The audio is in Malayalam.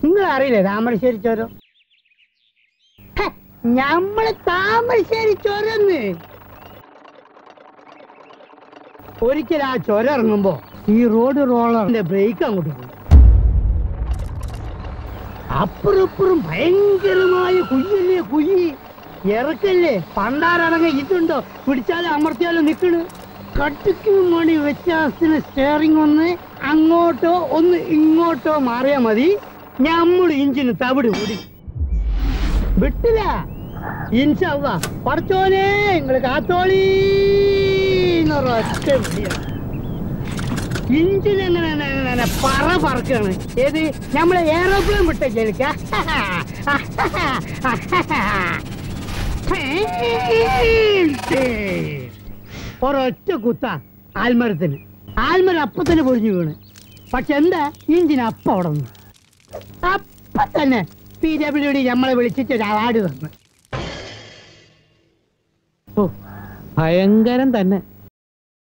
നിങ്ങൾ അറിയില്ലേ താമരശ്ശേരി ചോരം ഹെ, ഞമ്മള് താമരശ്ശേരി ചോരന്ന് ഒരിക്കൽ ആ ചുരം ഇറങ്ങുമ്പോ ഈ റോഡ് റോളറിന്റെ ബ്രേക്ക് അങ്ങോട്ട് പോയി അപ്പുറപ്പുറം ഭയങ്കരമായ കുയ്യല്ലേ കുയ്യി ഇറക്കല്ലേ പണ്ടാരടങ്ങ ഇതുണ്ടോ പിടിച്ചാലും അമർത്തിയാലും നിക്കണ് കട്ടിക്ക് മണി വ്യത്യാസത്തിന് സ്റ്റിയറിംഗ് ഒന്ന് അങ്ങോട്ടോ ഒന്ന് ഇങ്ങോട്ടോ മാറിയാ മതി ഞമ്മള് ഇഞ്ചിന് തവിട് കൂടി വിട്ടില്ല ഇൻഷാവ പറച്ചോനെ നിങ്ങള് കാത്തോളി എന്നൊരൊറ്റ വിളിയാണ് ഇഞ്ചിൻ എങ്ങനെ എങ്ങനെ എങ്ങനെ പറ പറക്കാണ് ഏത് നമ്മളെ എയറോപ്ലെയിൻ വിട്ട ജനിക്ക ഒരൊറ്റ കുത്ത ആൽമരത്തിന് ആൽമരം അപ്പൊ തന്നെ പൊഴിഞ്ഞു വീണ് പക്ഷെ എന്താ ഇഞ്ചിൻ അപ്പ അവിടെ നിന്ന് അപ്പൊ തന്നെ പി ഡബ്ല്യു ഡി നമ്മളെ വിളിച്ചിട്ട് ഒരു അവാർഡ് തന്നു ഓ ഭയങ്കരം തന്നെ